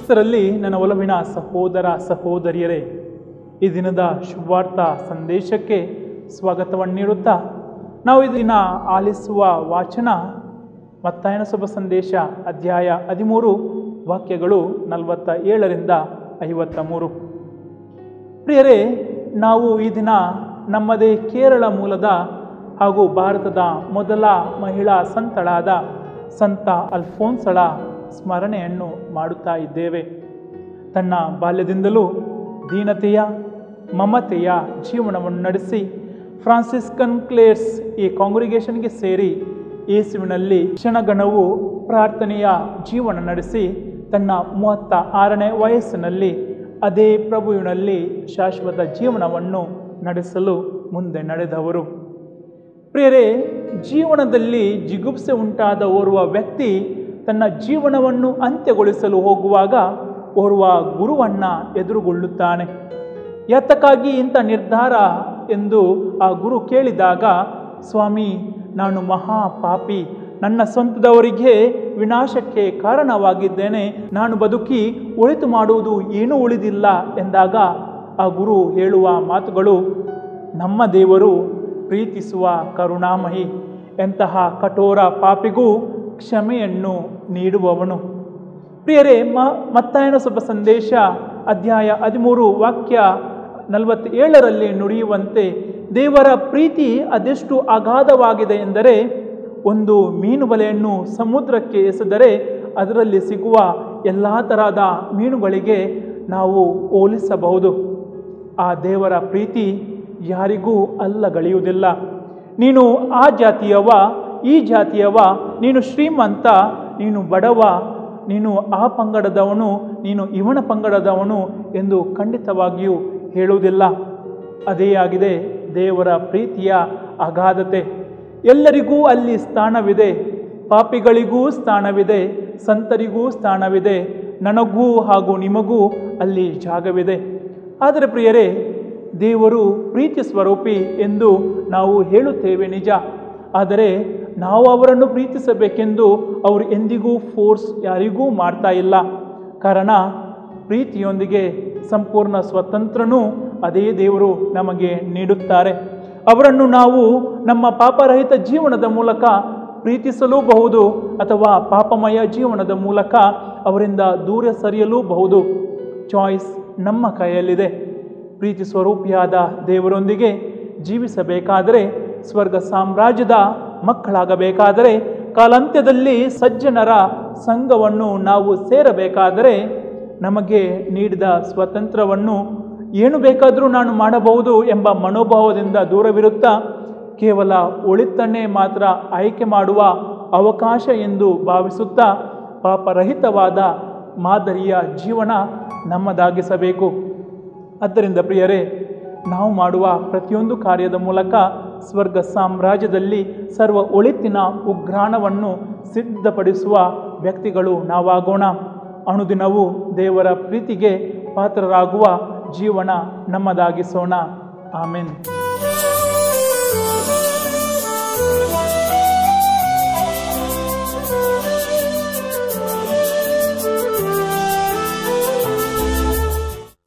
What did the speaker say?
ಕ್ರಿಸ್ತರಲ್ಲಿ ನನ್ನ ಒಲವಿನ ಸಹೋದರ ಸಹೋದರಿಯರೇ ಈ ದಿನದ ಶುಭಾರ್ಥ ಸಂದೇಶಕ್ಕೆ ಸ್ವಾಗತವನ್ನು ನೀಡುತ್ತಾ ನಾವು ಈ ದಿನ ಆಲಿಸುವ ವಾಚನ ಮತ್ತಾಯನ ಶುಭ ಸಂದೇಶ ಅಧ್ಯಾಯ ಹದಿಮೂರು ವಾಕ್ಯಗಳು ನಲವತ್ತ ಏಳರಿಂದ ಐವತ್ತ ಮೂರು ಪ್ರಿಯರೇ ನಾವು ಈ ದಿನ ನಮ್ಮದೇ ಕೇರಳ ಮೂಲದ ಹಾಗೂ ಭಾರತದ ಮೊದಲ ಮಹಿಳಾ ಸಂತಳಾದ ಸಂತ ಅಲ್ಫೋನ್ಸಳ ಸ್ಮರಣೆಯನ್ನು ಮಾಡುತ್ತಾ ಇದ್ದೇವೆ ತನ್ನ ಬಾಲ್ಯದಿಂದಲೂ ದೀನತೆಯ ಮಮತೆಯ ಜೀವನವನ್ನು ನಡೆಸಿ ಫ್ರಾನ್ಸಿಸ್ಕನ್ ಕ್ಲೇರ್ಸ್ ಈ ಕಾಂಗ್ರಿಗೇಷನ್ಗೆ ಸೇರಿ ಯೇಸುವಿನಲ್ಲಿ ಕ್ಷಣಗಣವು ಪ್ರಾರ್ಥನೆಯ ಜೀವನ ನಡೆಸಿ ತನ್ನ ಮೂವತ್ತ ಆರನೇ ವಯಸ್ಸಿನಲ್ಲಿ ಅದೇ ಪ್ರಭುವಿನಲ್ಲಿ ಶಾಶ್ವತ ಜೀವನವನ್ನು ನಡೆಸಲು ಮುಂದೆ ನಡೆದವರು ಪ್ರಿಯರೇ ಜೀವನದಲ್ಲಿ ಜಿಗುಪ್ಸೆ ಉಂಟಾದ ಓರ್ವ ವ್ಯಕ್ತಿ ತನ್ನ ಜೀವನವನ್ನು ಅಂತ್ಯಗೊಳಿಸಲು ಹೋಗುವಾಗ ಓರ್ವ ಗುರುವನ್ನು ಎದುರುಗೊಳ್ಳುತ್ತಾನೆ ಯಾತಕ್ಕಾಗಿ ಇಂಥ ನಿರ್ಧಾರ ಎಂದು ಆ ಗುರು ಕೇಳಿದಾಗ ಸ್ವಾಮಿ ನಾನು ಮಹಾ ಪಾಪಿ ನನ್ನ ಸ್ವಂತದವರಿಗೆ ವಿನಾಶಕ್ಕೆ ಕಾರಣವಾಗಿದ್ದೇನೆ ನಾನು ಬದುಕಿ ಒಳಿತು ಮಾಡುವುದು ಏನೂ ಉಳಿದಿಲ್ಲ ಎಂದಾಗ ಆ ಗುರು ಹೇಳುವ ಮಾತುಗಳು ನಮ್ಮ ದೇವರು ಪ್ರೀತಿಸುವ ಕರುಣಾಮಯಿ ಎಂತಹ ಕಠೋರ ಪಾಪಿಗೂ ಕ್ಷಮೆಯನ್ನು ನೀಡುವವನು ಪ್ರಿಯರೇ ಮ ಮತ್ತಾಯನ ಶುಭ ಸಂದೇಶ ಅಧ್ಯಾಯ ಹದಿಮೂರು ವಾಕ್ಯ ನಲವತ್ತೇಳರಲ್ಲಿ ನುಡಿಯುವಂತೆ ದೇವರ ಪ್ರೀತಿ ಅದೆಷ್ಟು ಅಗಾಧವಾಗಿದೆ ಎಂದರೆ ಒಂದು ಮೀನು ಬಲೆಯನ್ನು ಸಮುದ್ರಕ್ಕೆ ಎಸೆದರೆ ಅದರಲ್ಲಿ ಸಿಗುವ ಎಲ್ಲ ತರಹದ ಮೀನುಗಳಿಗೆ ನಾವು ಹೋಲಿಸಬಹುದು ಆ ದೇವರ ಪ್ರೀತಿ ಯಾರಿಗೂ ಅಲ್ಲಗಳೆಯುವುದಿಲ್ಲ ನೀನು ಆ ಜಾತಿಯವ ಈ ಜಾತಿಯವ ನೀನು ಶ್ರೀಮಂತ ನೀನು ಬಡವ ನೀನು ಆ ಪಂಗಡದವನು ನೀನು ಇವನ ಪಂಗಡದವನು ಎಂದು ಖಂಡಿತವಾಗಿಯೂ ಹೇಳುವುದಿಲ್ಲ ಅದೇ ಆಗಿದೆ ದೇವರ ಪ್ರೀತಿಯ ಅಗಾಧತೆ ಎಲ್ಲರಿಗೂ ಅಲ್ಲಿ ಸ್ಥಾನವಿದೆ ಪಾಪಿಗಳಿಗೂ ಸ್ಥಾನವಿದೆ ಸಂತರಿಗೂ ಸ್ಥಾನವಿದೆ ನನಗೂ ಹಾಗೂ ನಿಮಗೂ ಅಲ್ಲಿ ಜಾಗವಿದೆ ಆದರೆ ಪ್ರಿಯರೇ ದೇವರು ಪ್ರೀತಿ ಸ್ವರೂಪಿ ಎಂದು ನಾವು ಹೇಳುತ್ತೇವೆ ನಿಜ ಆದರೆ ನಾವು ಅವರನ್ನು ಪ್ರೀತಿಸಬೇಕೆಂದು ಅವರು ಎಂದಿಗೂ ಫೋರ್ಸ್ ಯಾರಿಗೂ ಮಾಡ್ತಾ ಇಲ್ಲ ಕಾರಣ ಪ್ರೀತಿಯೊಂದಿಗೆ ಸಂಪೂರ್ಣ ಸ್ವತಂತ್ರನೂ ಅದೇ ದೇವರು ನಮಗೆ ನೀಡುತ್ತಾರೆ ಅವರನ್ನು ನಾವು ನಮ್ಮ ಪಾಪರಹಿತ ಜೀವನದ ಮೂಲಕ ಪ್ರೀತಿಸಲೂಬಹುದು ಅಥವಾ ಪಾಪಮಯ ಜೀವನದ ಮೂಲಕ ಅವರಿಂದ ದೂರ ಸರಿಯಲೂಬಹುದು ಚಾಯ್ಸ್ ನಮ್ಮ ಕೈಯಲ್ಲಿದೆ ಪ್ರೀತಿ ಸ್ವರೂಪಿಯಾದ ದೇವರೊಂದಿಗೆ ಜೀವಿಸಬೇಕಾದರೆ ಸ್ವರ್ಗ ಸಾಮ್ರಾಜ್ಯದ ಮಕ್ಕಳಾಗಬೇಕಾದರೆ ಕಾಲಾಂತ್ಯದಲ್ಲಿ ಸಜ್ಜನರ ಸಂಘವನ್ನು ನಾವು ಸೇರಬೇಕಾದರೆ ನಮಗೆ ನೀಡಿದ ಸ್ವಾತಂತ್ರ್ಯವನ್ನು ಏನು ಬೇಕಾದರೂ ನಾನು ಮಾಡಬಹುದು ಎಂಬ ಮನೋಭಾವದಿಂದ ದೂರವಿರುತ್ತಾ ಕೇವಲ ಒಳಿತನ್ನೇ ಮಾತ್ರ ಆಯ್ಕೆ ಮಾಡುವ ಅವಕಾಶ ಎಂದು ಭಾವಿಸುತ್ತಾ ಪಾಪರಹಿತವಾದ ಮಾದರಿಯ ಜೀವನ ನಮ್ಮದಾಗಿಸಬೇಕು ಆದ್ದರಿಂದ ಪ್ರಿಯರೇ ನಾವು ಮಾಡುವ ಪ್ರತಿಯೊಂದು ಕಾರ್ಯದ ಮೂಲಕ ಸ್ವರ್ಗ ಸಾಮ್ರಾಜ್ಯದಲ್ಲಿ ಸರ್ವ ಒಳಿತಿನ ಉಗ್ರಾಣವನ್ನು ಸಿದ್ಧಪಡಿಸುವ ವ್ಯಕ್ತಿಗಳು ನಾವಾಗೋಣ ಅನುದಿನವೂ ದೇವರ ಪ್ರೀತಿಗೆ ಪಾತ್ರರಾಗುವ ಜೀವನ ನಮ್ಮದಾಗಿಸೋಣ ಆಮೇನ್